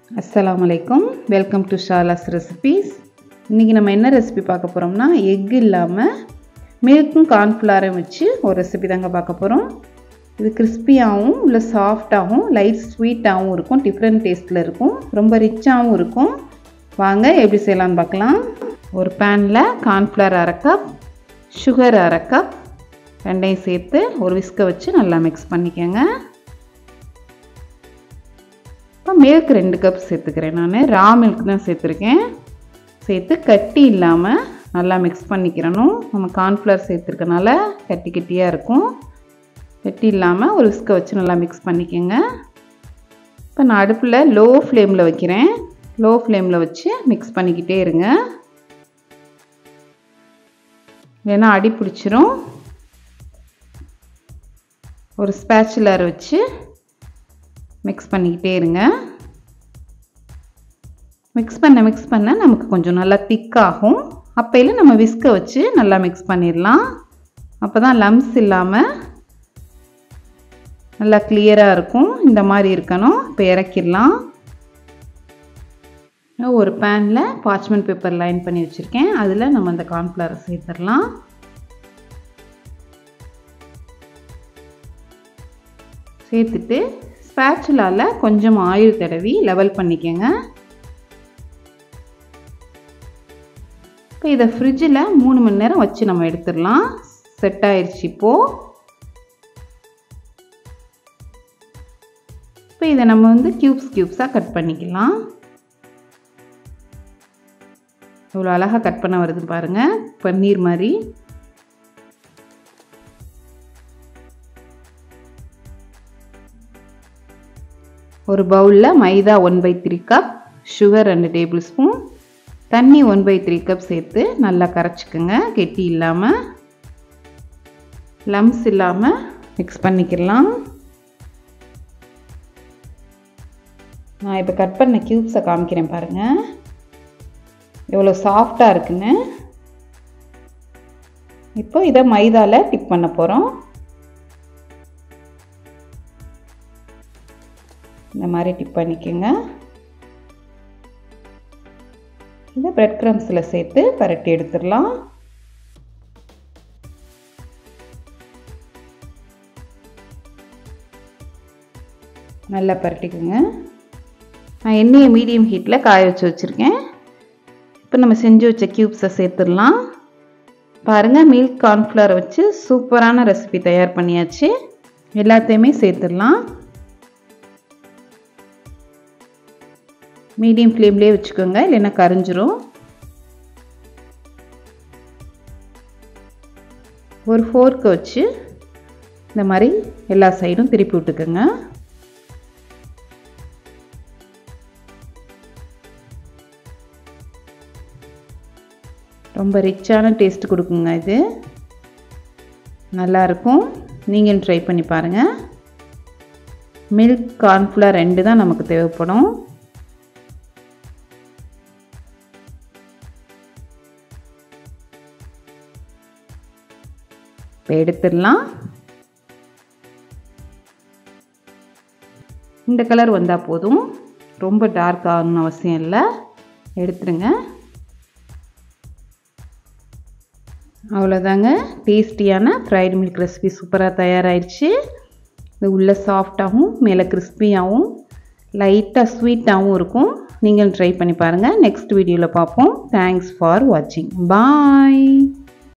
அஸ்ஸலாமு அலைக்கும் welcome to ஷாலாஸ் recipes இன்றைக்கி நம்ம என்ன ரெசிபி பார்க்க போகிறோம்னா எக் இல்லாமல் மில்க்கும் கார்ன்ஃப்ளவரையும் வச்சு ஒரு ரெசிபி தாங்க பார்க்க போகிறோம் இது கிறிஸ்பியாகவும் இல்லை சாஃப்டாகவும் லைட் ஸ்வீட்டாகவும் இருக்கும் டிஃப்ரெண்ட் டேஸ்ட்டில் இருக்கும் ரொம்ப ரிச்சாகவும் இருக்கும் வாங்க எப்படி செய்யலாம்னு பார்க்கலாம் ஒரு பேனில் கார்ன்ஃப்ளவர் அரை கப் சுகர் அரை கப் ரெண்டையும் சேர்த்து ஒரு விஸ்கை வச்சு நல்லா மிக்ஸ் பண்ணிக்கோங்க இப்போ மில்க் ரெண்டு கப் சேர்த்துக்கிறேன் நான் ரா மில்க் தான் சேர்த்துருக்கேன் சேர்த்து கட்டி இல்லாமல் நல்லா மிக்ஸ் பண்ணிக்கிறணும் நம்ம கார்ன்ஃப்ளவர் சேர்த்துருக்கனால கட்டி கட்டியாக இருக்கும் கட்டி இல்லாமல் ஒரு விஸ்கை வச்சு நல்லா மிக்ஸ் பண்ணிக்கோங்க இப்போ நான் அடுப்பில் லோ ஃப்ளேமில் வைக்கிறேன் லோ ஃப்ளேமில் வச்சு மிக்ஸ் பண்ணிக்கிட்டே இருங்க இல்லைன்னா அடி பிடிச்சிரும் ஒரு ஸ்பேச்சுலர் வச்சு மிக்ஸ் பண்ணிக்கிட்டே இருங்க மிக்ஸ் பண்ண மிக்ஸ் பண்ண நமக்கு கொஞ்சம் நல்லா திக்காகும் அப்பையில் நம்ம விஸ்கை வச்சு நல்லா மிக்ஸ் பண்ணிடலாம் அப்போ தான் லம்ஸ் இல்லாமல் நல்லா கிளியராக இருக்கும் இந்த மாதிரி இருக்கணும் இப்போ இறக்கிடலாம் ஒரு பேனில் பார்ச்மெண்ட் பேப்பர் லைன் பண்ணி வச்சுருக்கேன் அதில் நம்ம அந்த கார்ன்ஃப்ளவரை சேர்த்துடலாம் சேர்த்துட்டு ஸ்பேச்சுலால் கொஞ்சம் ஆயில் தடவி லெவல் பண்ணிக்கோங்க இப்போ இதை ஃப்ரிட்ஜில் மூணு மணி நேரம் வச்சு நம்ம எடுத்துடலாம் செட் ஆயிடுச்சு இப்போது இப்போ இதை நம்ம வந்து க்யூப்ஸ் க்யூப்ஸாக கட் பண்ணிக்கலாம் இவ்வளோ அழகாக கட் பண்ண வருது பாருங்கள் பன்னீர் மாதிரி ஒரு பவுலில் maida one by three cup sugar ரெண்டு டேபிள் ஸ்பூன் தண்ணி ஒன் பை த்ரீ கப் சேர்த்து நல்லா கரைச்சிக்கோங்க கெட்டி இல்லாமல் லம்ஸ் இல்லாமல் மிக்ஸ் பண்ணிக்கலாம் நான் இப்போ கட் பண்ண க்யூப்ஸை காமிக்கிறேன் பாருங்கள் எவ்வளோ சாஃப்டாக இருக்குன்னு இப்போ இதை மைதாவில் டிப் பண்ண போகிறோம் இந்த மாதிரி டிப் பண்ணிக்கோங்க இதை ப்ரெட் க்ரம்ஸில் சேர்த்து பரட்டி எடுத்துடலாம் நல்லா பரட்டிக்குங்க நான் எண்ணெயை மீடியம் ஹீட்டில் காய வச்சு வச்சுருக்கேன் இப்போ நம்ம செஞ்சு வச்ச க்யூப்ஸை சேர்த்துடலாம் பாருங்கள் மில்க் கார்ன்ஃப்ளவரை வச்சு சூப்பரான ரெசிபி தயார் பண்ணியாச்சு எல்லாத்தையுமே சேர்த்துடலாம் மீடியம் ஃப்ளேம்லேயே வச்சுக்கோங்க இல்லைன்னா கரைஞ்சிரும் ஒரு ஃபோர்க்கை வச்சு இந்த மாதிரி எல்லா சைடும் திருப்பி விட்டுக்கோங்க ரொம்ப ரிச்சான டேஸ்ட் கொடுக்குங்க இது நல்லாயிருக்கும் நீங்கள் ட்ரை பண்ணி பாருங்கள் மில்க் கார்ன்ஃப்ளவர் ரெண்டு தான் நமக்கு தேவைப்படும் இப்போ எடுத்துடலாம் இந்த கலர் வந்தால் போதும் ரொம்ப டார்க் ஆகணும்னு அவசியம் இல்லை எடுத்துருங்க அவ்வளோதாங்க டேஸ்டியான ஃப்ரைடு மில்க் ரெசிபி சூப்பராக தயாராகிடுச்சு இது உள்ளே சாஃப்டாகவும் மேலே கிறிஸ்பியாகவும் லைட்டாக ஸ்வீட்டாகவும் இருக்கும் நீங்கள் ட்ரை பண்ணி பாருங்கள் நெக்ஸ்ட் வீடியோவில் பார்ப்போம் தேங்க்ஸ் ஃபார் வாட்சிங் பாய்